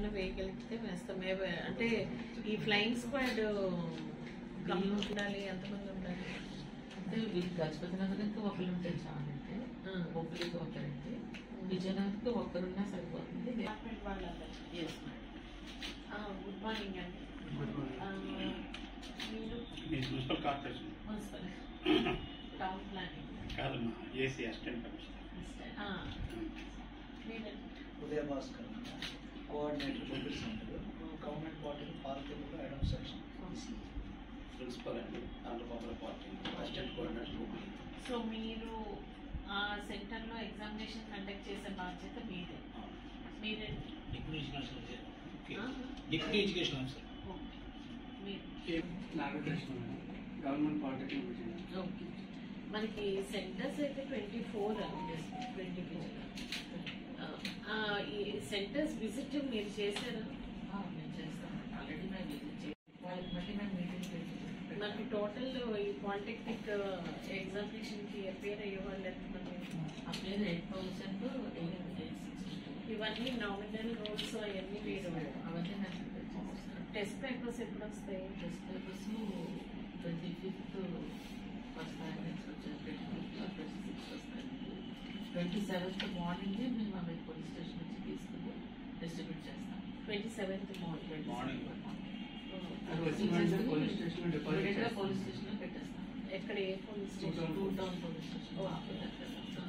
ఏమైనా వేయగలిగితే వేస్తాం ఏ- అంటే ఈ ఫ్లయింగ్ స్క్వాడ్ కమ్మి ఉండాలి ఎంతమంది ఉండాలి అంటే వీళ్ళు గజపతి నగరంకి ఒకరు ఉంటే చాలంటే ఆ. బొబ్బులకి ఒకరంటే విజయనగరంకి ఒకరున్నా సరిపోతుంది డిపార్ట్మెంట్ వాళ్ళందరూ ఎస్ మేడం గుడ్ మార్నింగ్ అండి ఆ, మీరు నేను municipal corporation municipal town planning కాదమ్మా ఏసీ అసిస్టెంట్ కమిషనర్ ఆ, మీరు Uday Bhaskar coordinator public centre government party పార్టీలో ఐడమ్ సెక్షన్ ప్రిన్సిపల్ అండి Andhra Pradesh party assistant coordinator so మీరు ఆ సెంటర్లో ఎగ్జామినేషన్ కండక్ట్ చేసే బాధ్యత మీదే మీరే డిప్యూటీ ఎడ్యుకేషన్ ఆఫీసర్ ఓకే ఆ? డిప్యూటీ ఎడ్యుకేషన్ ఆఫీసర్ ఓకే మీరు Nagakrishna government polytechnic Vizianagaram okay మనకి సెంటర్స్ అయితే ట్వంటీ ఫోర్ ట్వంటీ ఈ సెంటర్స్ విజిట్ మీరు చేశారా మేము చేస్తాం ఆల్రెడీ మేము విజిట్ చేయాలి వాళ్ళకి మళ్ళీ మేము మీటింగ్ పెట్టి మనకి టోటల్ ఈ పాలిటెక్నిక్ ఎగ్జామినేషన్కి అపేర్ అయ్యే వాళ్ళు ఎంతమంది అప్లైన్ eight thousand eight eight sixty ఇవన్నీ నామినల్ రోడ్స్ అవన్నీ మీరు అవన్నీ నేను ప్రిపేర్ చేస్తాను టెస్ట్ పేపర్స్ ఎప్పుడు వస్తాయి టెస్ట్ పేపర్స్ ట్వంటీ ఫిఫ్త్ వస్తాయని వచ్చారు ట్వంటీ ఫిఫ్త్ ట్వంటీ సిక్స్త్ వస్తాయి ట్వంటీ సెవెంత్ మార్నింగ్ మేము అవి పోలీస్ స్టేషన్ నుంచి తీసుకుని డిస్ట్రిబ్యూట్ చేస్తాం ట్వంటీ సెవెంత్ మార్నింగ్ మార్నింగ్ వచ్చిన పోలీస్ స్టేషన్ డిపాజిట్ ఇమీడియట్గా చేస్తాం. పోలీస్ స్టేషన్లో పెట్టేస్తాం ఎక్కడ ఏ police Two station two town police station okay. So